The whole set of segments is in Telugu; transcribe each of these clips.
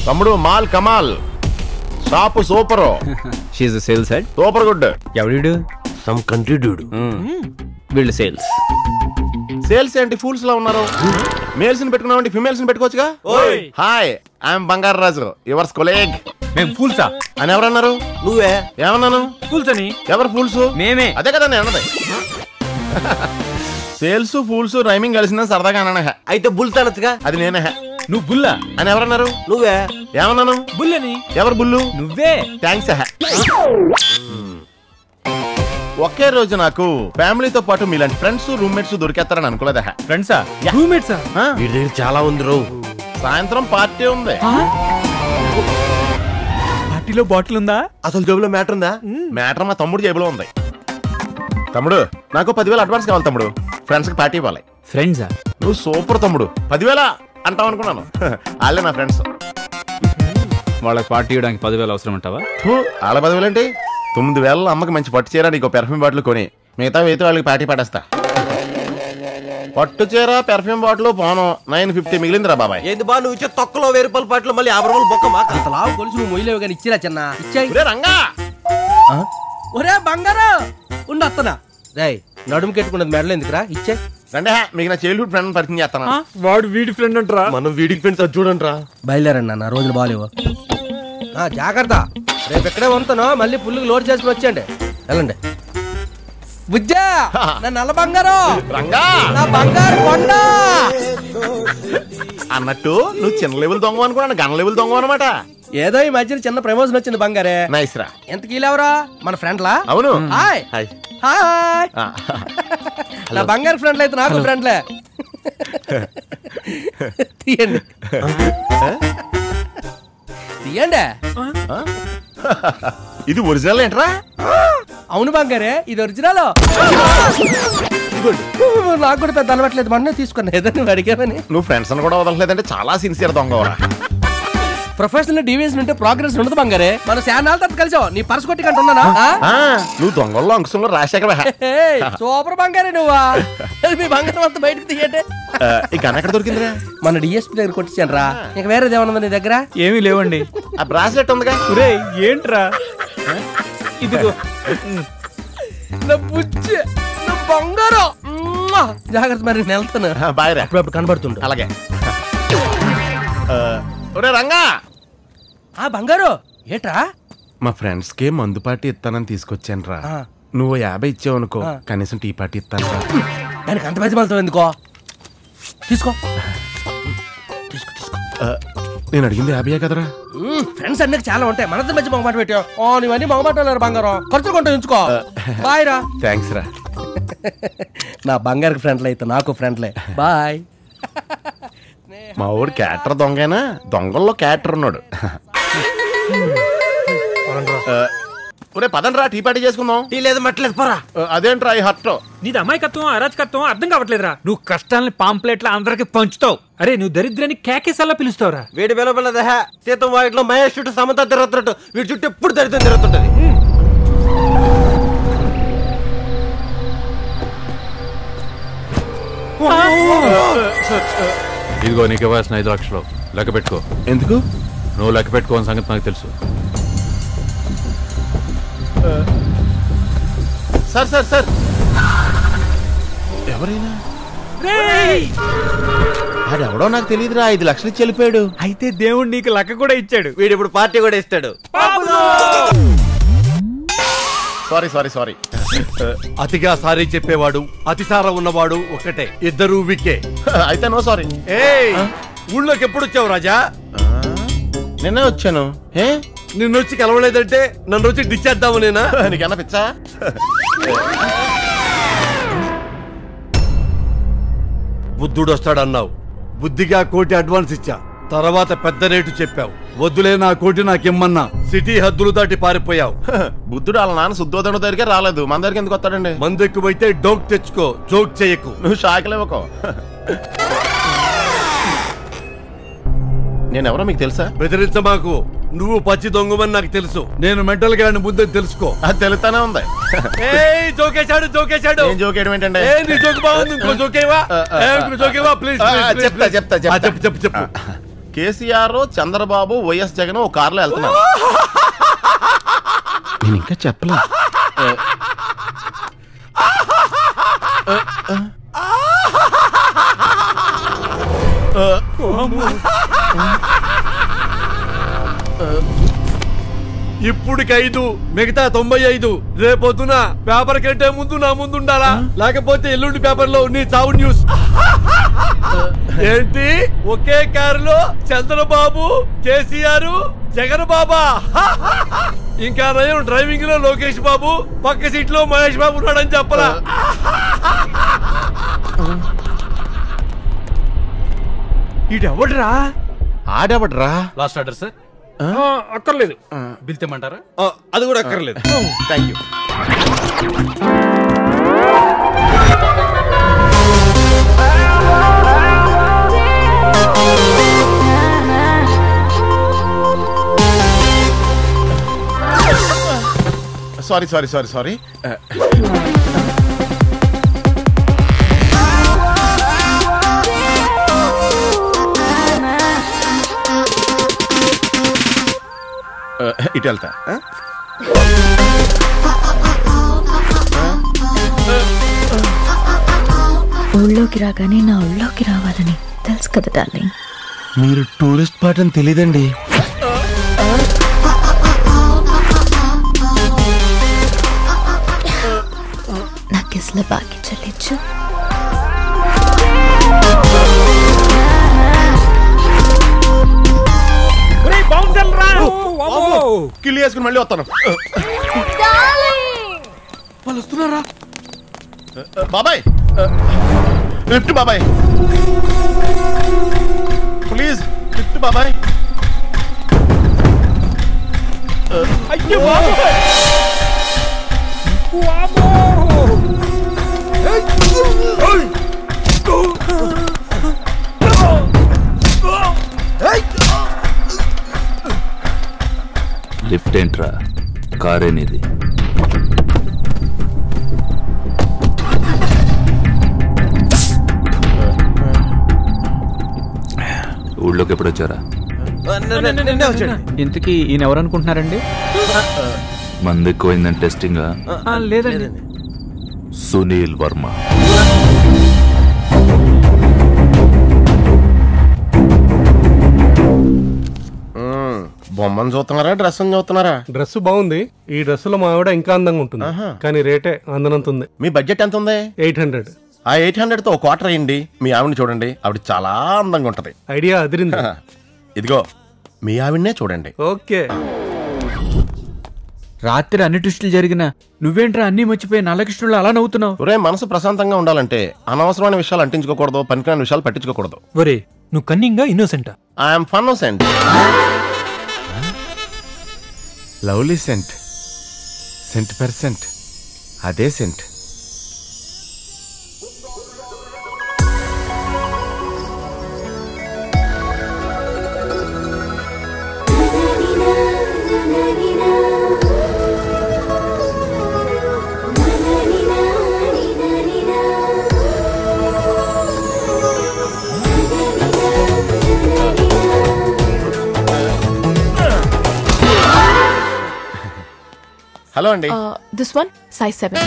తమ్ముడు మాల్ కమాల్ షాపు సూపర్ షీఈ్ సేల్స్ హెడ్ సూపర్ గుడ్ ఎవడు సమ్ కంట్రీ డూడ్ వీళ్ళు సేల్స్ సేల్స్ ఏంటి ఫూల్స్ లా ఉన్నారు మేల్స్ ని పెట్టుకున్నామంటే ఫిమేల్స్ ని పెట్టుకోవచ్చుగా హాయ్ ఐఎమ్ బంగారు రాజు యువర్స్ కొలేగ్ మేము ఫూల్సా అని ఎవరన్నారు నువ్వే ఏమన్నాను ఫూల్స్ అని ఎవరు ఫూల్స్ మేమే అదే కదా నేను అన్నది సేల్స్ ఫూల్స్ రైమింగ్ కలిసిందని సరదాగా అన్నాను హే. అయితే బుల్స్ అనొచ్చుగా అది నేనే హే. నువ్వు బుల్లా అని ఎవరన్నారు నువ్వే ఏమన్నాను బుల్లని ఎవరు బుల్లు నువ్వే థ్యాంక్స్ ఒకే రోజు నాకు ఫ్యామిలీతో పాటు మీలాంటి ఫ్రెండ్స్ రూమ్మేట్స్ దొరికేస్తారని అనుకోలేదా ఫ్రెండ్సా రూమ్మేట్సా వీడి దగ్గర చాలా ఉంది రో సాయంత్రం పార్టీ ఉంది పార్టీలో బాటిల్ ఉందా అసలు జేబులో మ్యాటర్ ఉందా మ్యాటర్ మా తమ్ముడు జేబులో ఉంది తమ్ముడు నాకు పదివేలు అడ్వాన్స్ కావాలి తమ్ముడు ఫ్రెండ్స్ కి పార్టీ ఇవ్వాలి ఫ్రెండ్సా నువ్వు సూపర్ తమ్ముడు పదివేల అంటావు అనుకున్నాను వాళ్ళే నా ఫ్రెండ్స్ వాళ్ళకి పార్టీ ఇవ్వడానికి పదివేలు అవసరం అంటావా వాళ్ళ పదివేలు ఏంటి తొమ్మిది వేల అమ్మకి మంచి పట్టు చీర నీకు పెర్ఫ్యూమ్ బాటిల్ కొని మిగతా అయితే వాళ్ళకి పార్టీ పడేస్తా పట్టు చీర పెర్ఫ్యూమ్ బాటిల్ పోను నైన్ ఫిఫ్టీ మిగిలిందిరా బాబాయ్ ఏంది బా నువ్వు ఇచ్చే తొక్కలో వెయ్యి రూపాయల పాటలు మళ్ళీ యాభై రూపాయలు బొక్క మాకు అంత లావు కొలుసు నువ్వు మొయ్యలేవు కానీ ఇచ్చిరా చిన్న ఇచ్చాయి ఒరే రంగా ఒరే బంగారు ఉండొత్తనా రేయ్ నడుము కెట్టుకున్నది మెడలు ఎందుకురా ఇచ్చే రండి హే, మీకు నా చైల్డ్హుడ్ ఫ్రెండ్ పరిచయం చేస్తాను వాడు వీడి ఫ్రెండ్ అంటారా మనం వీడికి ఫ్రెండ్స్ అది చూడండి రా బయలుదేరండి అన్న రోజులు బాగాలేవు ఆ, జాగ్రత్త రేపు ఎక్కడే వంతాను మళ్ళీ పుల్లుకి లోడ్ చేసుకుని వచ్చేయండి వెళ్ళండి బుజ్జా నా నల్ల బంగారు రంగా నా బంగారు కొండ అన్నట్టు నువ్వు చిన్న లెవెల్ దొంగ అనుకున్నాను గన్ లెవెల్ దొంగ అనమాట ఏదో ఈ మధ్యన చిన్న ప్రమోషన్ వచ్చింది బంగారే నైస్ రా ఎంత కీలేవరా మన ఫ్రెండ్లా అవును హాయ్ హాయ్ హాయ్ ఆ, నా బంగారు ఫ్రెండ్లు అయితే నాకు ఫ్రెండ్లే తీయండి తీయండి ఆ? ఇది ఒరిజినల్ ఏంట్రా అవును బంగారే ఇది ఒరిజినల్ నాకు కూడా పెద్ద అలవాట్లేదు మొన్న తీసుకున్నా ఏదో నువ్వు అడిగావని నువ్వు ఫ్రెండ్స్ అని కూడా వదలలేదంటే చాలా సిన్సియర్ దొంగవరా ప్రొఫెషనల్ డీవియేషన్ ఉంటే ప్రోగ్రెస్ ఉండదు బంగారే మన శానాల తర్వాత కలిసావు నీ పర్స్ కొట్టి కంట ఉన్నానా ఆ, నువ్వు దొంగల్లో అంకుశంలో రాశాక సూపర్ బంగారే నువ్వా మీ బంగారం అంతా బయటకు తీయండి ఈ గన్ ఎక్కడ దొరికిందిరా మన డిఎస్పీ దగ్గర కొట్టించాను రా ఇంకా వేరేది ఏమన్నా నీ దగ్గర ఏమీ లేవండి ఆ బ్రాస్లెట్ ఉందిగా ఒరే ఏంట్రా ఇదిగో నా బుజ్జి నా బంగారం మ్మా! జాగ్రత్త మరి నేను వెళ్తాను బాయ్ రా అప్పుడప్పుడు కనబడుతుండు అలాగే ఆ, ఒరే రంగా ఆ బంగారు ఏట్రా మా ఫ్రెండ్స్ కి మందు పార్టీ ఇస్తానని తీసుకొచ్చాను రా ఆ. నువ్వు యాభై ఇచ్చావు అనుకో ఆ. కనీసం టీ పార్టీ ఇస్తాను రా దానికి అంత పెద్ద మలుతావు ఎందుకో తీసుకో తీసుకో తీసుకో ఆ, నేను అడిగింది యాభైయే కదరా ఫ్రెండ్స్ అన్నీ చాలా ఉంటాయి మనంత మంచి మొగమాట పెట్టావు ఓ నువ్వన్నీ మొగమాటలేరు బంగారం ఖర్చు కొంట ఉంచుకో బాయ్ రా థ్యాంక్స్ రా నా బంగారు ఫ్రెండ్లే అయితే నాకు ఫ్రెండ్లే బాయ్ మా ఊడు క్యాటర్ దొంగేనా దొంగల్లో క్యాటర్ ఉన్నాడు ఆ, ఒరే పదండి రా టీ పార్టీ చేసుకుందాం టీ లేదు మట్టలేదు పోరా ఆ, అదేంట్రా ఈ హర్ట్ నీది అమాయకత్వం అరాచకత్వం అర్థం కావట్లేదురా నువ్వు కష్టాలని పాంప్లెట్ల అందరికి పంచుతావు అరే నువ్వు దరిద్రాన్ని కేకేసల్లా పిలుస్తావురా వీడి వెలబెల్లదే సీతం వాటిలో మహేష్ చుట్టూ సమంత తిరుగుతున్నట్టు వీడి చుట్టూ ఎప్పుడు దరిద్రం తిరుగుతుంటది ఇదిగో నీకు ఇవ్వాల్సిన ఐదు లక్షలు లెక్క పెట్టుకో ఎందుకు నువ్వు లెక్క పెట్టుకోని సంగతి నాకు తెలుసు సార్ సార్ సార్ ఎవరైనా ఆడెవడో నాకు తెలియదురా ఐదు లక్షలు ఇచ్చి వెళ్ళిపోయాడు అయితే దేవుడు నీకు లక్క కూడా ఇచ్చాడు వీడు ఇప్పుడు పార్టీ కూడా ఇస్తాడు సారీ సారీ సారీ అతిగా సారీ చెప్పేవాడు అతిసార ఉన్నవాడు ఒకటే ఇద్దరు వికే అయితే నో సారీ ఏయ్ ఊళ్ళోకి ఎప్పుడు వచ్చావు రాజా నిన్నే వచ్చాను ఏ నిన్ను వచ్చి కలవలేదంటే నన్ను వచ్చి డిచ్చేద్దాము నేనా నీకన్నా పిచ్చా బుద్ధుడు వస్తాడన్నావు బుద్ధిగా కోటి అడ్వాన్స్ ఇచ్చా తర్వాత పెద్ద రేటు చెప్పావు వద్దులే నా కోటి నాకిమ్మన్నా సిటీ హద్దులు దాటి పారిపోయావు బుద్ధుడు వాళ్ళ నాన్న శుద్ధోదనుడు దగ్గరికి రాలేదు మన దగ్గరికి ఎందుకు వస్తాడండి మందు ఎక్కువైతే డోక్ తెచ్చుకో జోక్ చేయకు నువ్వు షాకులేవకో నేను ఎవరో మీకు తెలుసా బెదిరించమాకు నువ్వు పచ్చి దొంగమని నాకు తెలుసు నేను మెంటల్ గా ముందే తెలుసుకో అది తెలుస్తానే ఉంది ఏయ్ జోకేశాడు జోకేశాడు ఏం జోకేయడం ఏంటంటే ఏ నీ జోక్ బాగుంది ఇంకో జోకేవా ఏ, ఇంకో జోకేవా ప్లీజ్ ఆ, చెప్తా, చెప్తా, చెప్తా. చెప్పు చెప్పు చెప్పు కేసీఆర్ చంద్రబాబు వైఎస్ జగన్ ఓ కారులో వెళ్తున్నారు నేను ఇంకా చెప్పలే ఇప్పుడుకి ఐదు మిగతా తొంభై ఐదు రేపొద్దున పేపర్ కంటే ముందు నా ముందు ఉండాలా లేకపోతే ఎల్లుండి పేపర్ లో నీ చావు న్యూస్ ఏంటి ఒకే కారులో చంద్రబాబు కేసీఆర్ జగన్ బాబా ఇంకా నయం డ్రైవింగ్ లో లోకేష్ బాబు పక్క సీట్ లో మహేష్ బాబు ఉన్నాడని చెప్పరా ఇటెవడరా ఆడేవడ్రా లాస్ట్ ఆర్డర్ సార్ అక్కర్లేదు బిల్ తెమ్మంటారా అది కూడా అక్కర్లేదు thank you sorry sorry sorry sorry ఇటు వెళ్తా ఆ? ఊళ్ళోకి రాగానే నా ఊళ్ళోకి రావాలని తెలుసు కదా డార్లింగ్ మీరు టూరిస్ట్ పార్ట్ అని తెలియదండి నా కిస్ల బాకి చెల్లించు కిల్లి వేసుకుని మళ్ళీ వస్తాను వాళ్ళు వస్తున్నారా బాబాయ్ లిఫ్ట్ బాబాయ్ ప్లీజ్ లిఫ్ట్ బాబాయ్ అయ్యో బాబోయ్! వామ్మో! లిఫ్ట్ ఏంట్రా కారేనిది ఊళ్ళోకి ఎప్పుడు వచ్చారా నిన్నే వచ్చాడు ఇంతకీ ఈయన ఎవరు అనుకుంటున్నారండి మంది ఎక్కువైందని టెస్టింగ్ ఆ, లేదండి సునీల్ వర్మ బొమ్మను చూస్తున్నారా డ్రెస్ చూస్తున్నారా డ్రెస్ బాగుంది ఈ డ్రెస్ లో మా ఆవిడ ఇంకా అందంగా ఉంటుంది ఆహా. కానీ రేటే అందనంత ఉంది మీ బడ్జెట్ ఎంత ఉంది ఎయిట్ హండ్రెడ్ ఆ ఎయిట్ హండ్రెడ్ తో ఒక క్వార్టర్ అయ్యండి మీ ఆవిడని చూడండి ఆవిడ చాలా అందంగా ఉంటది ఐడియా అదిరింది ఇదిగో మీ ఆవిడనే చూడండి ఓకే రాత్రి అన్ని ట్విస్టులు జరిగిన నువ్వేంట్రా అన్ని మర్చిపోయి నల్లకృష్ణుడు అలా నవ్వుతున్నావు ఒరే మనసు ప్రశాంతంగా ఉండాలంటే అనవసరమైన విషయాలు అంటించుకోకూడదు పనికిరాని విషయాలు పట్టించుకోకూడదు ఒరే నువ్వు కన్నింగా ఇన్నోసెంటా I'm fun scent lovely scent scent percent అదే సెంట్ హలో అండి దిస్ వన్ సైజ్ సెవెన్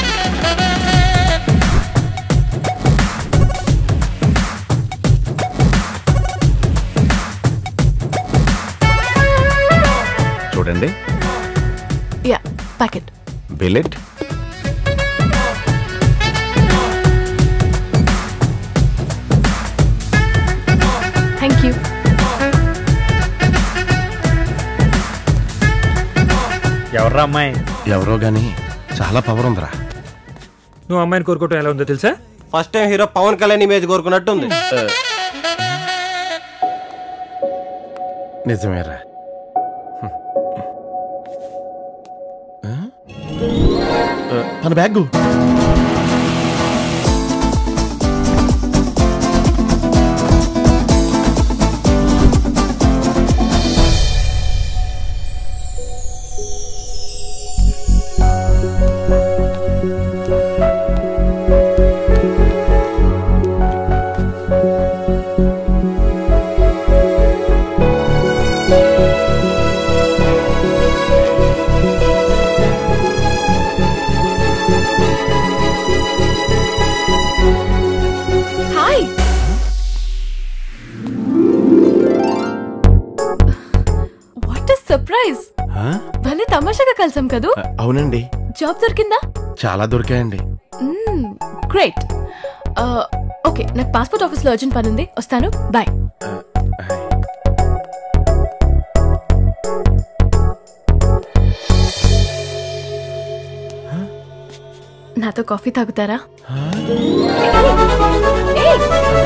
చూడండి యా ప్యాకెట్ బిలెట్ థ్యాంక్ యూ ఎవర్రా అమ్మాయి ఎవరో గాని చాలా పవర్ ఉందిరా నువ్వు అమ్మాయిని కోరుకోవటం ఎలా ఉందో తెలుసా first time hero Pawan Kalyan image కోరుకున్నట్టు ఉంది నిజమేరా ఆ? ఆ, తన బ్యాగు సర్ప్రైజ్ ఆ? భలే తమాషాగా కలిసాం కదూ అవునండి జాబ్ దొరికిందా చాలా దొరికాయండి గ్రేట్ ఓకే నాకు పాస్పోర్ట్ ఆఫీస్లో అర్జెంట్ పని ఉంది వస్తాను బాయ్ నాతో కాఫీ తాగుతారా ఏయ్!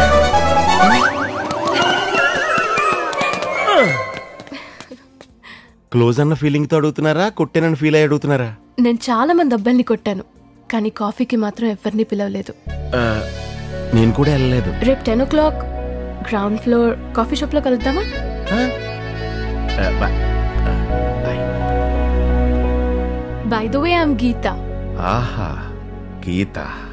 క్లోజ్ అన్న ఫీలింగ్ తో అడుగుతున్నారా కొట్టేనని ఫీల్ అయ్యి అడుగుతున్నారా నేను చాలా మంది అబ్బాయిల్ని కొట్టాను కానీ కాఫీకి మాత్రం ఎవరిని పిలవలేదు ఆ, నేను కూడా వెళ్ళలేదు రేపు ten o'clock ground floor coffee షాప్లో కలుద్దామా ఆ, బా- by the way I'm Geetha ఆహా గీత